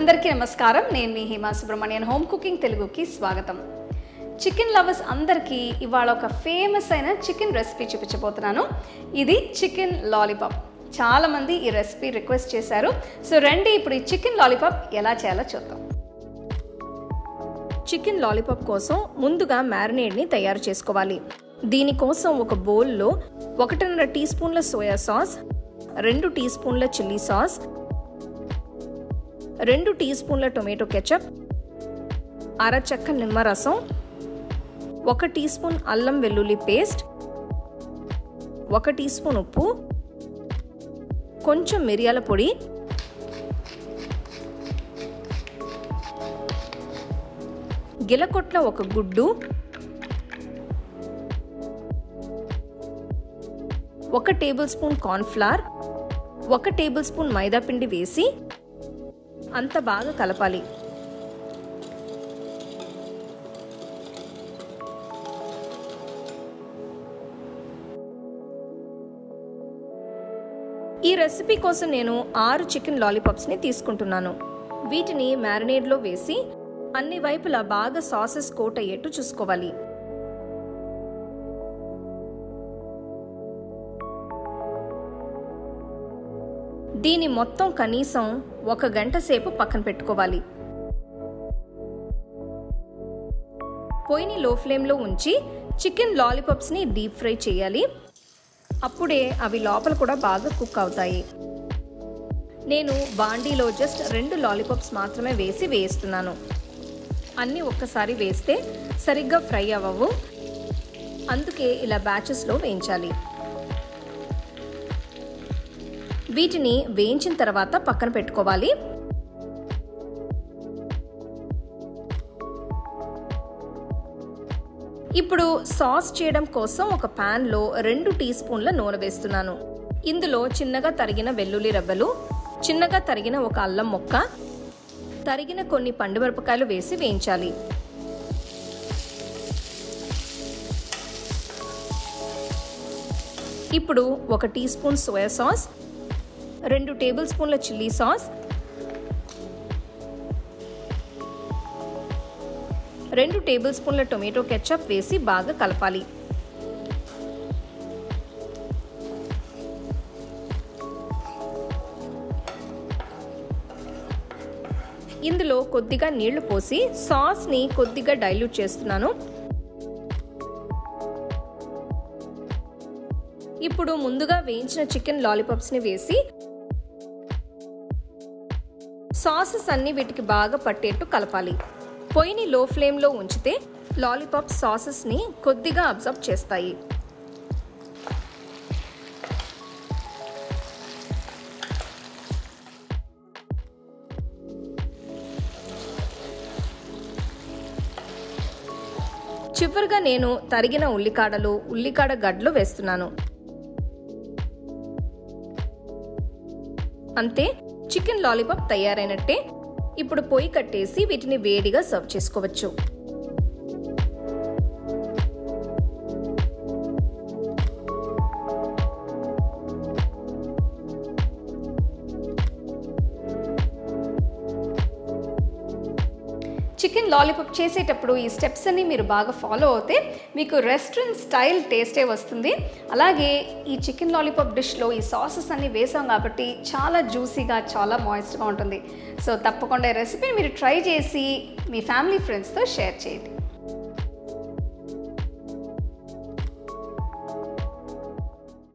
అందరికీ నమస్కారం నేను మీ హిమా సుబ్రహ్మణ్యన్ హోమ్ కుకింగ్ తెలుగుకి స్వాగతం చికెన్ లవర్స్ అందరికీ ఇవాళ ఒక ఫేమస్ అయిన చికెన్ రెసిపీ చూపించబోతున్నాను ఇది చికెన్ లాలీపాప్ చాలామంది ఈ రెసిపీ రిక్వెస్ట్ చేశారు సో రండి ఇప్పుడు ఈ చికెన్ లాలీపాప్ ఎలా చేయాలో చూద్దాం చికెన్ లాలీపాప్ కోసం ముందుగా మ్యారినేడ్ని తయారు చేసుకోవాలి దీనికోసం ఒక బౌల్లో ఒకటిన్నర టీ స్పూన్ల సోయా సాస్ రెండు టీ స్పూన్ల చిల్లీ సాస్ రెండు టీ స్పూన్ల టొమాటో కెచప్ అర చెక్క నిమ్మరసం ఒక టీ స్పూన్ అల్లం వెల్లుల్లి పేస్ట్ ఒక టీ స్పూన్ ఉప్పు కొంచెం మిరియాల పొడి గిలకొట్ల ఒక గుడ్డు ఒక టేబుల్ స్పూన్ కార్న్ఫ్లవర్ ఒక టేబుల్ స్పూన్ మైదా పిండి వేసి అంత బాగా కలపాలి ఈ రెసిపీ కోసం నేను ఆరు చికెన్ లాలీపాప్స్ని తీసుకుంటున్నాను వీటిని మ్యారినేడ్లో వేసి అన్ని వైపులా బాగా సాసెస్ కోట్ అయ్యేట్టు చూసుకోవాలి దీని మొత్తం కనీసం ఒక గంట సేపు పక్కన పెట్టుకోవాలి పొయ్యిని లో ఫ్లేమ్లో ఉంచి చికెన్ లాలీపాప్స్ని డీప్ ఫ్రై చేయాలి అప్పుడే అవి లోపల కూడా బాగా కుక్ అవుతాయి నేను బాండీలో జస్ట్ రెండు లాలీపాప్స్ మాత్రమే వేసి వేస్తున్నాను అన్నీ ఒక్కసారి వేస్తే సరిగ్గా ఫ్రై అవ్వవు అందుకే ఇలా బ్యాచెస్లో వేయించాలి వీటిని వేయించిన తర్వాత పక్కన పెట్టుకోవాలి ఇప్పుడు సాస్ చేయడం కోసం ఒక ప్యాన్లో రెండు టీ స్పూన్ల నూనె వేస్తున్నాను ఇందులో చిన్నగా తరిగిన వెల్లుల్లి రవ్వలు చిన్నగా తరిగిన ఒక అల్లం ముక్క తరిగిన కొన్ని పండుమిరపకాయలు వేసి వేయించాలి ఇప్పుడు ఒక టీ స్పూన్ సోయా సాస్ రెండు టేబుల్ స్పూన్ల చిల్లీ సాస్ రెండు టేబుల్ స్పూన్ల టొమాటో కెచప్ వేసి బాగా కలపాలి ఇందులో కొద్దిగా నీళ్లు పోసి సాస్ని కొద్దిగా డైల్యూట్ చేస్తున్నాను ఇప్పుడు ముందుగా వేయించిన చికెన్ లాలీపాప్స్ని వేసి సాసెస్ అన్ని వీటికి బాగా పట్టేట్టు కలపాలి పొయ్యిని లో ఫ్లేమ్లో ఉంచితే లాలీపాప్ సాసెస్ని కొద్దిగా అబ్జర్వ్ చేస్తాయి చివరిగా నేను తరిగిన ఉల్లికాడలు ఉల్లికాడ గడ్డలు వేస్తున్నాను అంతే చికెన్ లాలీపాప్ తయారైనట్టే ఇప్పుడు పొయ్యి కట్టేసి వీటిని వేడిగా సర్వ్ చేసుకోవచ్చు చికెన్ లాలీపాప్ చేసేటప్పుడు ఈ స్టెప్స్ అన్ని మీరు బాగా ఫాలో అవుతే మీకు రెస్టారెంట్ స్టైల్ టేస్టే వస్తుంది అలాగే ఈ చికెన్ లాలీపాప్ డిష్లో ఈ సాసెస్ అన్ని వేసాం కాబట్టి చాలా జ్యూసీగా చాలా మాయిస్ట్గా ఉంటుంది సో తప్పకుండా ఈ రెసిపీని మీరు ట్రై చేసి మీ ఫ్యామిలీ ఫ్రెండ్స్తో షేర్ చేయండి